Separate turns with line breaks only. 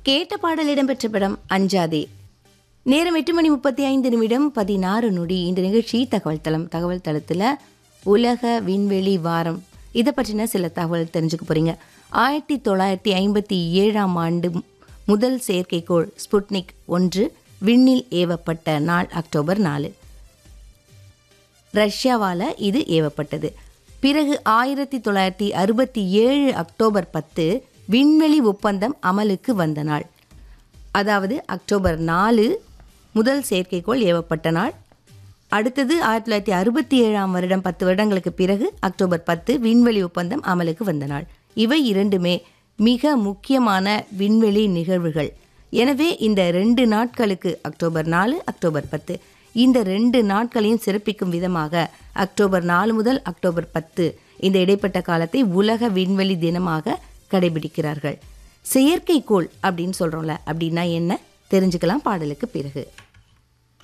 கேட்ட பாடல் இடம்பெற்ற படம் அஞ்சாதே நேரம் எட்டு மணி முப்பத்தி ஐந்து நிமிடம் பதினாறு நொடி இந்த நிகழ்ச்சி தகவல் தளம் தகவல் தளத்தில் உலக விண்வெளி வாரம் இதை பற்றின சில தகவல் தெரிஞ்சுக்க போறீங்க ஆயிரத்தி தொள்ளாயிரத்தி ஐம்பத்தி ஏழாம் ஆண்டு முதல் செயற்கைக்கோள் ஸ்புட்னிக் ஒன்று விண்ணில் ஏவப்பட்ட நாள் அக்டோபர் நாலு ரஷ்யாவால் இது ஏவப்பட்டது பிறகு ஆயிரத்தி தொள்ளாயிரத்தி அறுபத்தி ஏழு அக்டோபர் பத்து விண்வெளி ஒப்பந்தம் அமலுக்கு வந்த நாள் அதாவது அக்டோபர் நாலு முதல் செயற்கைக்கோள் ஏவப்பட்ட நாள் அடுத்தது ஆயிரத்தி தொள்ளாயிரத்தி அறுபத்தி ஏழாம் வருடம் பத்து வருடங்களுக்கு பிறகு அக்டோபர் பத்து விண்வெளி ஒப்பந்தம் அமலுக்கு வந்த நாள் இவை இரண்டுமே மிக முக்கியமான விண்வெளி நிகழ்வுகள் எனவே இந்த ரெண்டு நாட்களுக்கு அக்டோபர் நாலு அக்டோபர் பத்து இந்த ரெண்டு நாட்களையும் சிறப்பிக்கும் விதமாக அக்டோபர் நாலு முதல் அக்டோபர் பத்து இந்த இடைப்பட்ட காலத்தை உலக விண்வெளி தினமாக கடைபிடிக்கிறார்கள் செயற்கைக்கோள் அப்படின்னு சொல்கிறோம்ல அப்படின்னா என்ன தெரிஞ்சுக்கலாம் பாடலுக்கு பிறகு